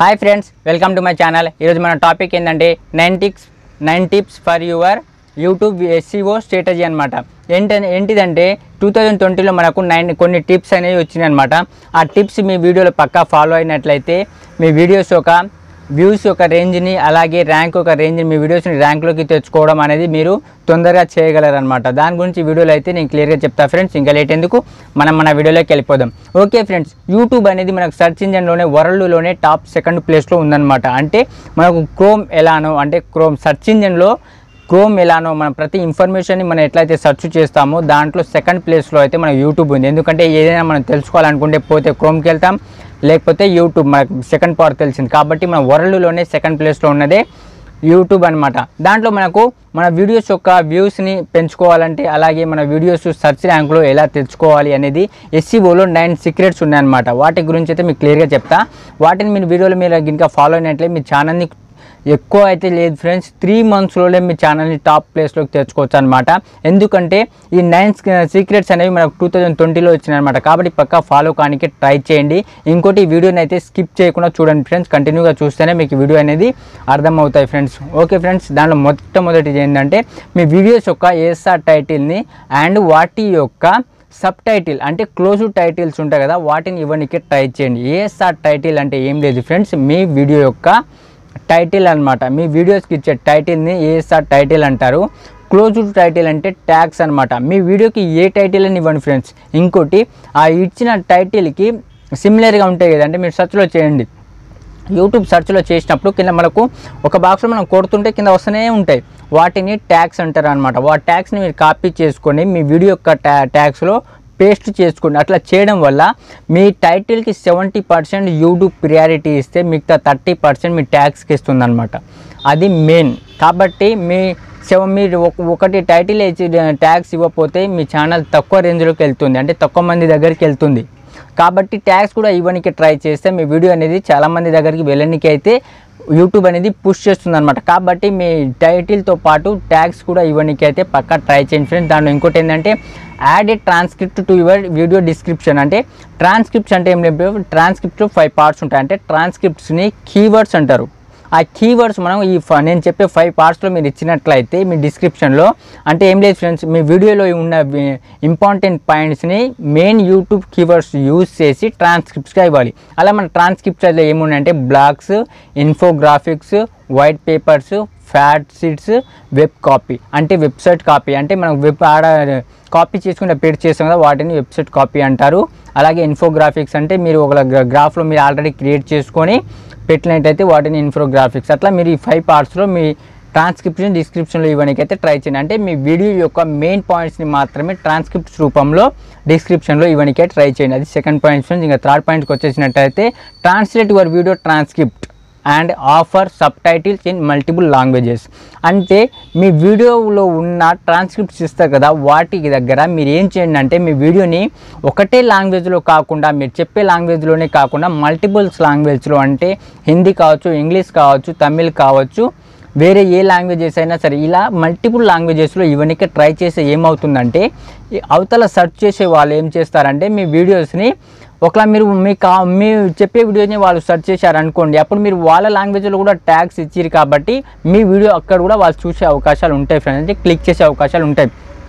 hi friends welcome to my channel ఈరోజు మన topic ఏంటంటే nine tips nine tips for your YouTube SEO strategy అనమాట ఏంట ఏంటిదంటే టూ థౌజండ్ ట్వంటీలో మనకు నైన్ కొన్ని టిప్స్ అనేవి వచ్చినాయి అనమాట ఆ టిప్స్ మీ వీడియోలో పక్కా ఫాలో అయినట్లయితే మీ వీడియోస్ ఒక వ్యూస్ యొక్క రేంజ్ని అలాగే ర్యాంక్ ఒక రేంజ్ని మీ వీడియోస్ని ర్యాంక్లోకి తెచ్చుకోవడం అనేది మీరు తొందరగా చేయగలరనమాట దాని గురించి వీడియోలో అయితే నేను క్లియర్గా చెప్తా ఫ్రెండ్స్ ఇంకా లేట్ ఎందుకు మనం మన వీడియోలోకి వెళ్ళిపోదాం ఓకే ఫ్రెండ్స్ యూట్యూబ్ అనేది మనకు సెర్చ్ ఇంజన్లోనే వరల్డ్లోనే టాప్ సెకండ్ ప్లేస్లో ఉందన్నమాట అంటే మనకు క్రోమ్ ఎలానో అంటే క్రోమ్ సెర్చ్ ఇంజన్లో క్రోమ్ ఎలానో మనం ప్రతి ఇన్ఫర్మేషన్ని మనం ఎట్లయితే సెర్చ్ చేస్తామో దాంట్లో సెకండ్ ప్లేస్లో అయితే మన యూట్యూబ్ ఉంది ఎందుకంటే ఏదైనా మనం తెలుసుకోవాలనుకుంటే పోతే క్రోమ్కి వెళ్తాం లేకపోతే యూట్యూబ్ మనకు సెకండ్ పవర్ తెలిసింది కాబట్టి మన వరల్డ్లోనే సెకండ్ ప్లేస్లో ఉన్నదే యూట్యూబ్ అనమాట దాంట్లో మనకు మన వీడియోస్ యొక్క వ్యూస్ని పెంచుకోవాలంటే అలాగే మన వీడియోస్ సెర్చ్ ర్యాంక్లో ఎలా తెచ్చుకోవాలి అనేది ఎస్సీఓలో నైన్ సీక్రెట్స్ ఉన్నాయన్నమాట వాటి గురించి అయితే మీకు క్లియర్గా చెప్తా వాటిని మీరు వీడియోలో మీరు ఇంకా ఫాలో అయినట్లే మీ ఛానల్ని ఎక్కువ అయితే లేదు ఫ్రెండ్స్ త్రీ మంత్స్లోనే మీ ఛానల్ని టాప్ ప్లేస్లోకి తెచ్చుకోవచ్చు అనమాట ఎందుకంటే ఈ నైన్ సీక్రెట్స్ అనేవి మనకు టూ థౌజండ్ ట్వంటీలో వచ్చినాయన్నమాట కాబట్టి పక్కా ఫాలో కానికి ట్రై చేయండి ఇంకోటి ఈ వీడియోని అయితే స్కిప్ చేయకుండా చూడండి ఫ్రెండ్స్ కంటిన్యూగా చూస్తేనే మీకు వీడియో అనేది అర్థమవుతాయి ఫ్రెండ్స్ ఓకే ఫ్రెండ్స్ దాంట్లో మొట్టమొదటిది ఏంటంటే మీ వీడియోస్ యొక్క ఏఎస్ఆర్ టైటిల్ని అండ్ వాటి యొక్క సబ్ టైటిల్ అంటే క్లోజ్ టైటిల్స్ ఉంటాయి కదా వాటిని ఇవ్వడానికి ట్రై చేయండి ఏఎస్ఆర్ టైటిల్ అంటే ఏం లేదు ఫ్రెండ్స్ మీ వీడియో యొక్క టైటిల్ అన్నమాట మీ వీడియోస్కి ఇచ్చే టైటిల్ని ఏఎస్ఆర్ టైటిల్ అంటారు క్లోజ్ టైటిల్ అంటే ట్యాగ్స్ అన్నమాట మీ వీడియోకి ఏ టైటిల్ అని ఇవ్వండి ఫ్రెండ్స్ ఇంకోటి ఆ ఇచ్చిన టైటిల్కి సిమిలర్గా ఉంటాయి కదా అంటే మీరు సెర్చ్లో చేయండి యూట్యూబ్ సెర్చ్లో చేసినప్పుడు కింద మనకు ఒక బాక్స్లో మనం కొడుతుంటే కింద వస్తూనే ఉంటాయి వాటిని ట్యాగ్స్ అంటారు అనమాట వా ట్యాగ్స్ని మీరు కాపీ చేసుకొని మీ వీడియో యొక్క ట్యా ట్యాగ్స్లో పేస్ట్ చేసుకోండి అట్లా చేయడం వల్ల మీ టైటిల్కి సెవెంటీ పర్సెంట్ యూట్యూబ్ ప్రియారిటీ ఇస్తే మిగతా థర్టీ పర్సెంట్ మీ ట్యాగ్స్కి ఇస్తుంది అనమాట అది మెయిన్ కాబట్టి మీ సెవ మీరు ఒక- ఒకటి టైటిల్ ఇచ్చి ట్యాగ్స్ ఇవ్వకపోతే మీ ఛానల్ తక్కువ రేంజ్లోకి వెళ్తుంది అంటే తక్కువ మంది దగ్గరికి వెళ్తుంది కాబట్టి ట్యాగ్స్ కూడా ఇవ్వడానికి ట్రై చేస్తే మీ వీడియో అనేది చాలామంది దగ్గరికి వెళ్ళడానికి అయితే యూట్యూబ్ అనేది పుష్ చేస్తుంది అనమాట కాబట్టి మీ టైటిల్తో పాటు ట్యాగ్స్ కూడా ఇవ్వడానికి అయితే పక్కా ట్రై చేయండి ఫ్రెండ్స్ దాంట్లో ఇంకోటి ఏంటంటే add a transcript to your video description అంటే ట్రాన్స్క్రిప్ట్స్ అంటే ఏం లేదు ట్రాన్స్క్రిప్ట్లో ఫైవ్ పార్ట్స్ ఉంటాయి అంటే ట్రాన్స్క్రిప్ట్స్ని కీవర్డ్స్ అంటారు ఆ కీవర్డ్స్ మనం ఈ ఫ- నేను చెప్పే ఫైవ్ పార్ట్స్లో మీరు ఇచ్చినట్లయితే మీ డిస్క్రిప్షన్లో అంటే ఏం లేదు ఫ్రెండ్స్ మీ వీడియోలో ఉన్న ఇంపార్టెంట్ పాయింట్స్ని మెయిన్ యూట్యూబ్ కీవర్డ్స్ యూజ్ చేసి ట్రాన్స్క్రిప్ట్స్గా ఇవ్వాలి అలా మన ట్రాన్స్క్రిప్ట్స్ అయితే ఏమున్నాయంటే blogs infographics white papers fact sheets web copy అంటే వెబ్సైట్ కాపీ అంటే మనం వెబ్ ఆడ కాపీ చేసుకుంటే పేడ్ చేస్తాం కదా వాటిని వెబ్సైట్ కాపీ అంటారు అలాగే ఇన్ఫోగ్రాఫిక్స్ అంటే మీరు ఒక గ్రాఫ్లో మీరు ఆల్రెడీ క్రియేట్ చేసుకొని పెట్టినట్టయితే వాటిని ఇన్ఫోగ్రాఫిక్స్ అట్లా మీరు ఈ ఫైవ్ పార్ట్స్లో మీ ట్రాన్స్క్రిప్షన్ డిస్క్రిప్షన్లో ఇవ్వడానికి అయితే ట్రై చేయండి అంటే మీ వీడియో యొక్క మెయిన్ పాయింట్స్ని మాత్రమే ట్రాన్స్క్రిప్ట్స్ రూపంలో డిస్క్రిప్షన్లో ఇవ్వడానికి ట్రై చేయండి అది సెకండ్ పాయింట్స్ ఇంకా థర్డ్ పాయింట్కి వచ్చేసినట్టయితే translate your video transcript and offer subtitles in multiple languages అంటే మీ వీడియోలో ఉన్న ట్రాన్స్క్రిప్ట్స్ ఇస్తారు కదా వాటికి దగ్గర మీరు ఏం చేయండి అంటే మీ వీడియోని ఒకటే లాంగ్వేజ్లో కాకుండా మీరు చెప్పే లాంగ్వేజ్లోనే కాకుండా మల్టిపుల్స్ లాంగ్వేజ్లో అంటే హిందీ కావచ్చు ఇంగ్లీష్ కావచ్చు తమిళ్ కావచ్చు వేరే ఏ లాంగ్వేజెస్ అయినా సరే ఇలా మల్టిపుల్ లాంగ్వేజెస్లో ఇవన్నీ ట్రై చేస్తే ఏమవుతుందంటే ఈ అవతల సెర్చ్ చేసే వాళ్ళు ఏం చేస్తారంటే మీ వీడియోస్ని ఒకలా మీరు మీ కా మీ చెప్పే వీడియోని వాళ్ళు సెర్చ్ చేశారు అనుకోండి అప్పుడు మీరు వాళ్ళ లాంగ్వేజ్లో కూడా ట్యాగ్స్ ఇచ్చారు కాబట్టి మీ వీడియో అక్కడ కూడా వాళ్ళు చూసే అవకాశాలు ఉంటాయి ఫ్రెండ్స్ అంటే క్లిక్ చేసే అవకాశాలు ఉంటాయి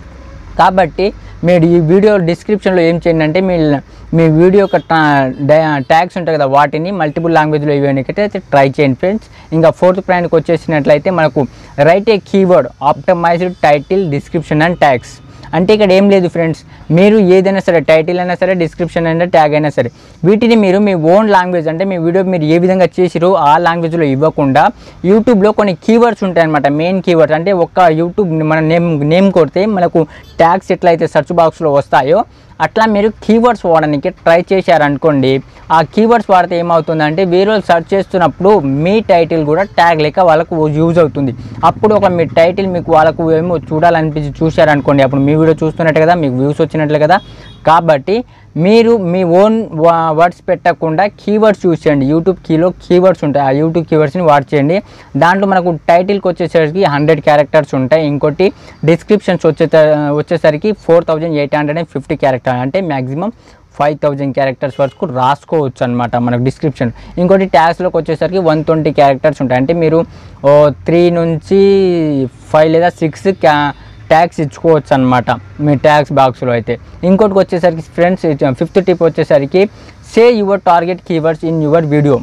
కాబట్టి మీరు ఈ వీడియో డిస్క్రిప్షన్లో ఏం చేయండి అంటే మీ మీ వీడియో యొక్క ట్యాగ్స్ ఉంటాయి కదా వాటిని మల్టిపుల్ లాంగ్వేజ్లో ఇవ్వడానికి అయితే ట్రై చేయండి ఫ్రెండ్స్ ఇంకా ఫోర్త్ పాయింట్కి వచ్చేసినట్లయితే మనకు write a keyword optimized title description and tags అంటే ఇక్కడ ఏం లేదు ఫ్రెండ్స్ మీరు ఏదైనా సరే టైటిల్ అయినా సరే డిస్క్రిప్షన్ అయినా ట్యాగ్ అయినా సరే వీటిని మీరు మీ ఓన్ లాంగ్వేజ్ అంటే మీ వీడియో మీరు ఏ విధంగా చేసిరో ఆ లాంగ్వేజ్లో ఇవ్వకుండా యూట్యూబ్లో కొన్ని కీవర్డ్స్ ఉంటాయి అనమాట మెయిన్ కీవర్డ్స్ అంటే ఒక్క యూట్యూబ్ మన నేమ్ నేమ్ కొడితే మనకు ట్యాగ్స్ ఎట్లయితే సెర్చ్ బాక్స్లో వస్తాయో అట్లా మీరు కీవర్డ్స్ వాడడానికి ట్రై చేశారనుకోండి ఆ కీవర్డ్స్ వాడితే ఏమవుతుందంటే వేరే వాళ్ళు సెర్చ్ చేస్తున్నప్పుడు మీ టైటిల్ కూడా ట్యాగ్ లేక వాళ్ళకు యూజ్ అవుతుంది అప్పుడు ఒక మీ టైటిల్ మీకు వాళ్ళకు ఏమో చూడాలనిపించి చూశారనుకోండి అప్పుడు మీ వీడియో చూస్తున్నట్టు కదా మీకు వ్యూస్ వచ్చినట్లు కదా కాబట్టి మీరు మీ ఓన్ వర్డ్స్ పెట్టకుండా కీవర్డ్స్ యూజ్ చేయండి యూట్యూబ్ కీలో కీవర్డ్స్ ఉంటాయి ఆ యూట్యూబ్ కీవర్డ్స్ని వాడ్ చేయండి దాంట్లో మనకు టైటిల్కి వచ్చేసరికి హండ్రెడ్ క్యారెక్టర్స్ ఉంటాయి ఇంకోటి డిస్క్రిప్షన్స్ వచ్చే వచ్చేసరికి four thousand eight hundred and fifty character అంటే మ్యాక్సిమం ఫైవ్ థౌజండ్ క్యారెక్టర్స్ వరకు రాసుకోవచ్చు అనమాట మనకు డిస్క్రిప్షన్ ఇంకోటి ట్యాగ్స్లోకి వచ్చేసరికి వన్ ట్వంటీ క్యారెక్టర్స్ ఉంటాయి అంటే మీరు ఓ త్రీ నుంచి ఫైవ్ లేదా సిక్స్ క్యా ట్యాగ్స్ ఇచ్చుకోవచ్చు అనమాట మీ ట్యాగ్స్ బాక్స్లో అయితే ఇంకోటికి వచ్చేసరికి ఫ్రెండ్స్ ఫిఫ్త్ టిప్ వచ్చేసరికి say your target keywords in your video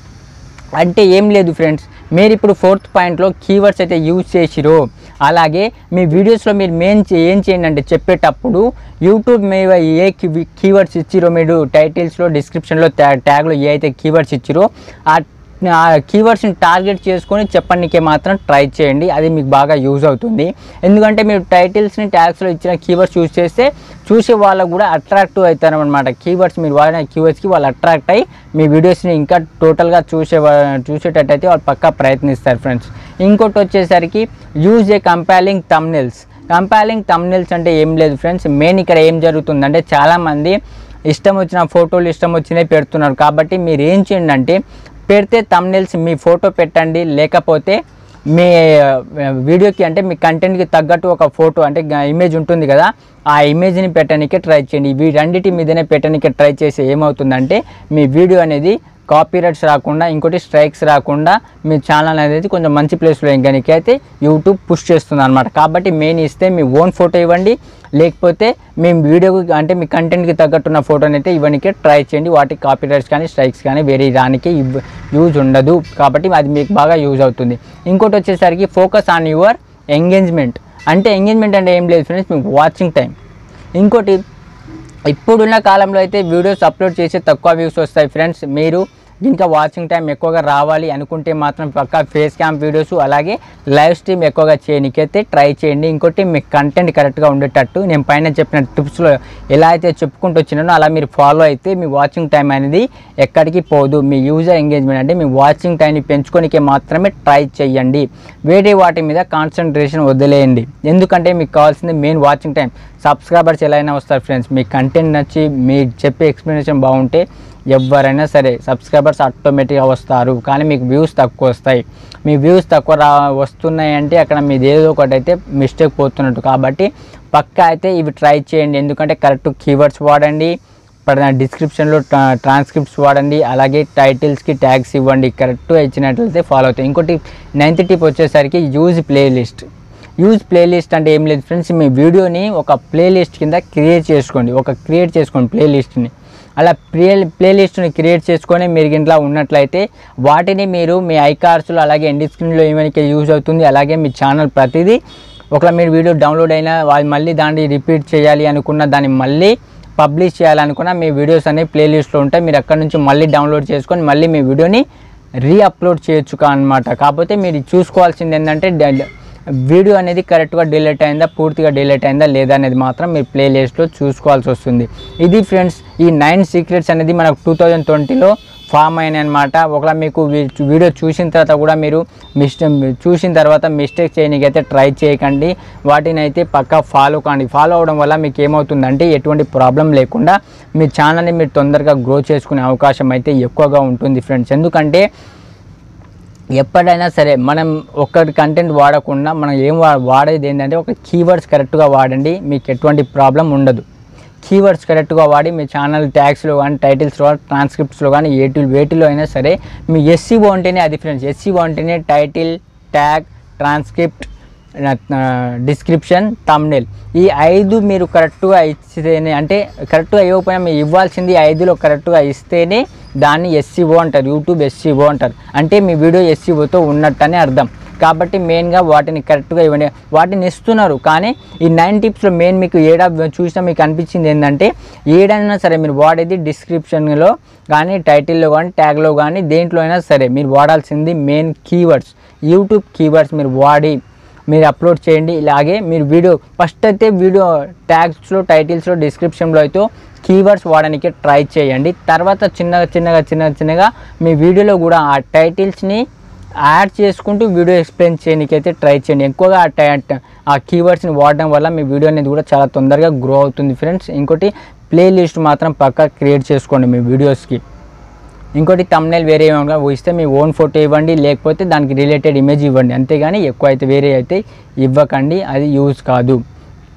అంటే ఏం లేదు ఫ్రెండ్స్ మీరు ఇప్పుడు ఫోర్త్ పాయింట్లో కీవర్డ్స్ అయితే యూజ్ చేసిరో అలాగే మీ వీడియోస్లో మీరు మెయిన్ ఏం చేయండి అంటే చెప్పేటప్పుడు యూట్యూబ్ మీద ఏ కీవర్డ్స్ ఇచ్చిరో మీరు టైటిల్స్లో డిస్క్రిప్షన్లో ట్యాగ్లో ఏ అయితే కీవర్డ్స్ ఇచ్చిరో ఆ ఆ కీవర్డ్స్ని టార్గెట్ చేసుకొని చెప్పడానికే మాత్రం ట్రై చేయండి అది మీకు బాగా యూజ్ అవుతుంది ఎందుకంటే మీరు టైటిల్స్ని ట్యాగ్స్లో ఇచ్చిన కీవర్డ్స్ యూజ్ చేస్తే చూసే వాళ్ళకు కూడా అట్రాక్టివ్ అవుతారు అనమాట కీవర్డ్స్ మీరు వాడిన కీవర్డ్స్కి వాళ్ళు అట్రాక్ట్ అయ్యి మీ వీడియోస్ని ఇంకా టోటల్గా చూసే వా- చూసేటట్టయితే వాళ్ళు పక్కా ప్రయత్నిస్తారు ఫ్రెండ్స్ ఇంకోటి వచ్చేసరికి use a compelling thumbnails compelling thumbnails అంటే ఏం లేదు ఫ్రెండ్స్ మెయిన్ ఇక్కడ ఏం జరుగుతుందంటే చాలామంది ఇష్టం వచ్చిన ఫోటోలు ఇష్టం వచ్చినవి పెడుతున్నారు కాబట్టి మీరు ఏం చేయండి అంటే పెడితే తమ్నెల్స్ మీ ఫోటో పెట్టండి లేకపోతే మీ ఆ, వీడియోకి అంటే మీ కంటెంట్కి తగ్గట్టు ఒక ఫోటో అంటే ఇమేజ్ ఉంటుంది కదా ఆ ఇమేజ్ని పెట్టడానికి ట్రై చేయండి ఇవి రెండింటి మీదనే పెట్టడానికి ట్రై చేసి ఏమవుతుందంటే మీ వీడియో అనేది కాపీరైట్స్ రాకుండా ఇంకోటి స్ట్రైక్స్ రాకుండా మీ ఛానల్ అనేది కొంచెం మంచి ప్లేస్లో ఇంకనికి అయితే యూట్యూబ్ పుష్ చేస్తుంది అనమాట కాబట్టి మెయిన్ ఇస్తే మీ ఓన్ ఫోటో ఇవ్వండి లేకపోతే మీ వీడియోకి అంటే మీ కంటెంట్కి తగ్గట్టున్న ఫోటోని అయితే ఇవ్వడానికి ట్రై చేయండి వాటికి కాపీరైట్స్ కానీ స్ట్రైక్స్ కానీ వేరే దానికి యూజ్ ఉండదు కాబట్టి అది మీకు బాగా యూజ్ అవుతుంది ఇంకోటి వచ్చేసరికి ఫోకస్ ఆన్ యువర్ ఎంగేజ్మెంట్ అంటే ఎంగేజ్మెంట్ అంటే ఏం లేదు ఫ్రెండ్స్ మీకు వాచింగ్ టైం ఇంకోటి ఇప్పుడున్న కాలంలో అయితే వీడియోస్ అప్లోడ్ చేసి తక్కువ వ్యూస్ వస్తాయి ఫ్రెండ్స్ మీరు ఇంకా వాచింగ్ టైం ఎక్కువగా రావాలి అనుకుంటే మాత్రం పక్కా ఫేస్ క్యామ్ వీడియోస్ అలాగే లైవ్ స్ట్రీమ్ ఎక్కువగా చేయడానికైతే ట్రై చేయండి ఇంకోటి మీ కంటెంట్ కరెక్ట్గా ఉండేటట్టు నేను పైన చెప్పిన టిప్స్లో ఎలా అయితే చెప్పుకుంటూ వచ్చినానో అలా మీరు ఫాలో అయితే మీ వాచింగ్ టైం అనేది ఎక్కడికి పోదు మీ యూజర్ ఎంగేజ్మెంట్ అంటే మీ వాచింగ్ టైంని పెంచుకోనికే మాత్రమే ట్రై చేయండి వేరే వాటి మీద కాన్సన్ట్రేషన్ వదిలేయండి ఎందుకంటే మీకు కావాల్సింది మెయిన్ వాచింగ్ టైం సబ్స్క్రైబర్స్ ఎలా అయినా వస్తారు ఫ్రెండ్స్ మీ కంటెంట్ నచ్చి మీ చెప్పే ఎక్స్ప్లెనేషన్ బాగుంటే ఎవరైనా సరే సబ్స్క్రైబర్స్ ఆటోమేటిక్గా వస్తారు కానీ మీకు వ్యూస్ తక్కువ వస్తాయి మీ వ్యూస్ తక్కువ రా వస్తున్నాయి అంటే అక్కడ మీది ఏదో ఒకటి అయితే మిస్టేక్ పోతున్నట్టు కాబట్టి పక్కా అయితే ఇవి ట్రై చేయండి ఎందుకంటే కరెక్ట్ కీవర్డ్స్ వాడండి డిస్క్రిప్షన్లో ట్రాన్స్క్రిప్ట్స్ వాడండి అలాగే టైటిల్స్కి ట్యాగ్స్ ఇవ్వండి కరెక్ట్గా ఇచ్చినట్లయితే ఫాలో అవుతాయి ఇంకోటి నైన్త్ టిప్ వచ్చేసరికి యూజ్ ప్లేలిస్ట్ యూజ్ ప్లేలిస్ట్ అంటే ఏం లేదు ఫ్రెండ్స్ మీ వీడియోని ఒక ప్లేలిస్ట్ కింద క్రియేట్ చేసుకోండి ఒక క్రియేట్ చేసుకోండి ప్లేలిస్ట్ని అలా ప్లే ప్లేలిస్ట్ని క్రియేట్ చేసుకొని మీరు ఇంట్లో ఉన్నట్లయితే వాటిని మీరు మీ ఐకార్స్లో అలాగే ఎండి స్క్రీన్లో ఏమైనా యూజ్ అవుతుంది అలాగే మీ ఛానల్ ప్రతిదీ ఒకవేళ మీరు వీడియో డౌన్లోడ్ అయినా వాళ్ళు మళ్ళీ దాన్ని రిపీట్ చేయాలి అనుకున్న దాన్ని మళ్ళీ పబ్లిష్ చేయాలనుకున్న మీ వీడియోస్ అనేవి ప్లేలిస్ట్లో ఉంటాయి మీరు అక్కడ నుంచి మళ్ళీ డౌన్లోడ్ చేసుకొని మళ్ళీ మీ వీడియోని రీ అప్లోడ్ చేయొచ్చు అనమాట కాకపోతే మీరు చూసుకోవాల్సింది ఏంటంటే డ- వీడియో అనేది కరెక్ట్గా డిలీట్ అయిందా పూర్తిగా డిలీట్ అయిందా లేదా అనేది మాత్రం మీరు ప్లే లిస్ట్లో చూసుకోవాల్సి వస్తుంది ఇది ఫ్రెండ్స్ ఈ నైన్ సీక్రెట్స్ అనేది మనకు టూ థౌజండ్ ట్వంటీలో ఫామ్ అయినాయి అనమాట ఒకవేళ మీకు వీ- వీడియో చూసిన తర్వాత కూడా మీరు మిస్టేక్ చూసిన తర్వాత మిస్టేక్ చేయడానికైతే ట్రై చేయకండి వాటిని అయితే పక్కా ఫాలో కాండి ఫాలో అవడం వల్ల మీకు ఏమవుతుందంటే ఎటువంటి ప్రాబ్లం లేకుండా మీ ఛానల్ని మీరు తొందరగా గ్రో చేసుకునే అవకాశం అయితే ఎక్కువగా ఉంటుంది ఫ్రెండ్స్ ఎందుకంటే ఎప్పుడైనా సరే మనం ఒక్కటి కంటెంట్ వాడకుండా మనం ఏం వా వాడేది ఏంటంటే ఒక కీవర్డ్స్ కరెక్ట్గా వాడండి మీకు ఎటువంటి ప్రాబ్లం ఉండదు కీవర్డ్స్ కరెక్ట్గా వాడి మీ ఛానల్ ట్యాగ్స్లో కానీ టైటిల్స్లో కానీ ట్రాన్స్క్రిప్ట్స్లో కానీ ఏటి వేటిలో అయినా సరే మీ ఎస్సీఓ అంటేనే అది ఫ్రెండ్స్ ఎస్సీఓ అంటేనే title tag transcript description thumbnail ఈ ఐదు మీరు కరెక్ట్గా ఇస్తేనే అంటే కరెక్ట్గా ఇవ్వకపోయినా మీరు ఇవ్వాల్సింది ఈ ఐదులో కరెక్ట్గా ఇస్తేనే దాన్ని ఎస్సీఓ అంటారు యూట్యూబ్ ఎస్సీఓ అంటారు అంటే మీ వీడియో ఎస్సీఓతో ఉన్నట్టనే అర్థం కాబట్టి మెయిన్గా వాటిని కరెక్ట్గా ఇవ్వండి వాటిని ఇస్తున్నారు కానీ ఈ నైన్ టిప్స్లో మెయిన్ మీకు ఏడా చూసినా మీకు అనిపించింది ఏంటంటే ఏడైనా సరే మీరు వాడేది డిస్క్రిప్షన్లో కానీ టైటిల్లో కానీ ట్యాగ్లో కానీ దేంట్లో అయినా సరే మీరు వాడాల్సింది మెయిన్ కీవర్డ్స్ యూట్యూబ్ కీవర్డ్స్ మీరు వాడి మీరు అప్లోడ్ చేయండి ఇలాగే మీరు వీడియో ఫస్ట్ అయితే వీడియో ట్యాగ్స్లో టైటిల్స్లో డిస్క్రిప్షన్లో అయితే కీవర్డ్స్ వాడడానికి ట్రై చేయండి తర్వాత చిన్నగా చిన్నగా చిన్నగా చిన్నగా మీ వీడియోలో కూడా ఆ టైటిల్స్ని యాడ్ చేసుకుంటూ వీడియో ఎక్స్ప్లెయిన్ చేయడానికి అయితే ట్రై చేయండి ఎక్కువగా ఆ టై ఆ కీవర్డ్స్ని వాడడం వల్ల మీ వీడియో అనేది కూడా చాలా తొందరగా గ్రో అవుతుంది ఫ్రెండ్స్ ఇంకోటి ప్లే లిస్ట్ మాత్రం పక్కా క్రియేట్ చేసుకోండి మీ వీడియోస్కి ఇంకోటి తమ్నైల్ వేరే ఏమైనా ఇస్తే మీ ఓన్ ఫోటో ఇవ్వండి లేకపోతే దానికి రిలేటెడ్ ఇమేజ్ ఇవ్వండి అంతేగాని ఎక్కువ అయితే వేరే అయితే ఇవ్వకండి అది యూజ్ కాదు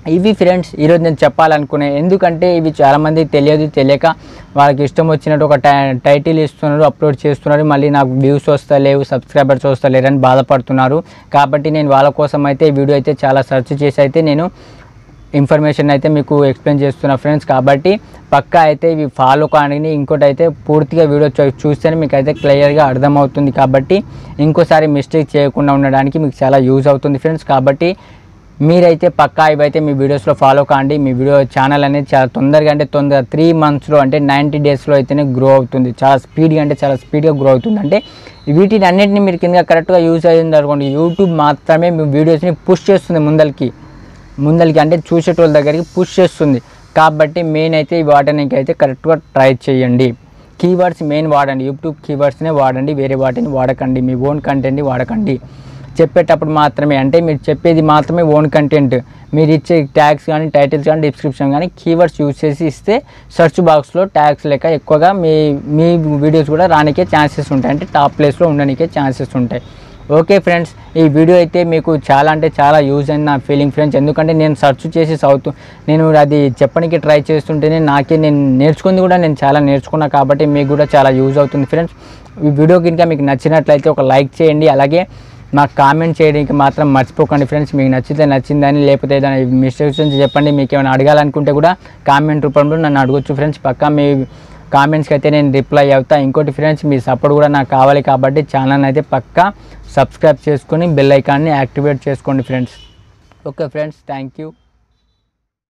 ఇవి ఫ్రెండ్స్ ఈరోజు నేను చెప్పాలనుకునే ఎందుకంటే ఇవి చాలామంది తెలియదు తెలియక వాళ్ళకి ఇష్టం వచ్చినట్టు ఒక టై టైటిల్ ఇస్తున్నారు అప్లోడ్ చేస్తున్నారు మళ్ళీ నాకు వ్యూస్ వస్తలేవు సబ్స్క్రైబర్స్ వస్తలేరు అని బాధపడుతున్నారు కాబట్టి నేను వాళ్ళ కోసం అయితే ఈ వీడియో అయితే చాలా సెర్చ్ చేసి అయితే నేను ఇన్ఫర్మేషన్ అయితే మీకు ఎక్స్ప్లెయిన్ చేస్తున్నా ఫ్రెండ్స్ కాబట్టి పక్కా అయితే ఇవి ఫాలో కానీ ఇంకోటి అయితే పూర్తిగా వీడియో చూ- చూస్తేనే మీకు అయితే క్లియర్గా అర్థమవుతుంది కాబట్టి ఇంకోసారి మిస్టేక్ చేయకుండా ఉండడానికి మీకు చాలా యూజ్ అవుతుంది ఫ్రెండ్స్ కాబట్టి మీరైతే పక్కా ఇవైతే మీ వీడియోస్లో ఫాలో కాండి మీ వీడియో ఛానల్ అనేది చాలా తొందరగా అంటే తొందర త్రీ మంత్స్లో అంటే నైంటీ డేస్లో అయితేనే గ్రో అవుతుంది చాలా స్పీడ్గా అంటే చాలా స్పీడ్గా గ్రో అవుతుంది అంటే వీటిని అన్నింటినీ మీరు కింద కరెక్ట్గా యూజ్ అయ్యింది అనుకోండి యూట్యూబ్ మాత్రమే మీ వీడియోస్ని పుష్ చేస్తుంది ముందరికి ముందరికి అంటే చూసేటోళ్ళ దగ్గరికి పుష్ చేస్తుంది కాబట్టి మెయిన్ అయితే ఈ వాడడానికి అయితే కరెక్ట్గా ట్రై చేయండి కీవర్డ్స్ మెయిన్ వాడండి యూట్యూబ్ కీవర్డ్స్నే వాడండి వేరే వాటిని వాడకండి మీ ఓన్ కంటెంట్ని వాడకండి చెప్పేటప్పుడు మాత్రమే అంటే మీరు చెప్పేది మాత్రమే ఓన్ కంటెంట్ మీరు ఇచ్చే ట్యాగ్స్ కానీ టైటిల్స్ కానీ డిస్క్రిప్షన్ కానీ కీవర్డ్స్ యూజ్ చేసి ఇస్తే సెర్చ్ బాక్స్లో ట్యాగ్స్ లెక్క ఎక్కువగా మీ మీ వీడియోస్ కూడా రానికే ఛాన్సెస్ ఉంటాయి అంటే టాప్ ప్లేస్లో ఉండడానికే ఛాన్సెస్ ఉంటాయి ఓకే ఫ్రెండ్స్ ఈ వీడియో అయితే మీకు చాలా అంటే చాలా యూజ్ అయింది నా ఫీలింగ్ ఫ్రెండ్స్ ఎందుకంటే నేను సెర్చ్ చేసి సౌత్ నేను అది చెప్పడానికి ట్రై చేస్తుంటేనే నాకే నేను నేర్చుకుంది కూడా నేను చాలా నేర్చుకున్నా కాబట్టి మీకు కూడా చాలా యూజ్ అవుతుంది ఫ్రెండ్స్ ఈ వీడియో కనుక మీకు నచ్చినట్లయితే ఒక లైక్ చేయండి అలాగే నాకు కామెంట్ చేయడానికి మాత్రం మర్చిపోకండి ఫ్రెండ్స్ మీకు నచ్చితే నచ్చిందని లేకపోతే ఏదైనా మిస్టేక్స్ నుంచి చెప్పండి మీకు ఏమైనా అడగాలనుకుంటే కూడా కామెంట్ రూపంలో నన్ను అడగొచ్చు ఫ్రెండ్స్ పక్కా మీ కామెంట్స్కి అయితే నేను రిప్లై అవుతా ఇంకోటి ఫ్రెండ్స్ మీ సపోర్ట్ కూడా నాకు కావాలి కాబట్టి ఛానల్ అయితే పక్కా సబ్స్క్రైబ్ చేసుకొని బెల్ ఐకాన్ని యాక్టివేట్ చేసుకోండి friends okay friends thank you